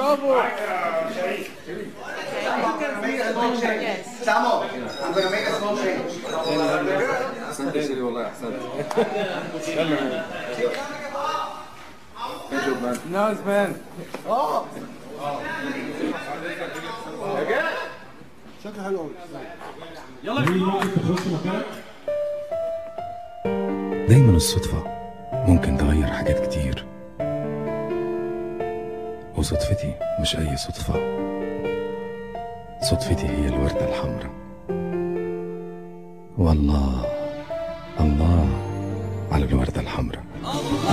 برافو Samo, I'm gonna make a small change. احسنت يا سيدي والله احسنت Good job, man. نايس مان شكله حلو قوي دايما الصدفة ممكن تغير حاجات كتير وصدفتي مش أي صدفة صدفتي هي الوردة الحمراء والله الله على الوردة الحمراء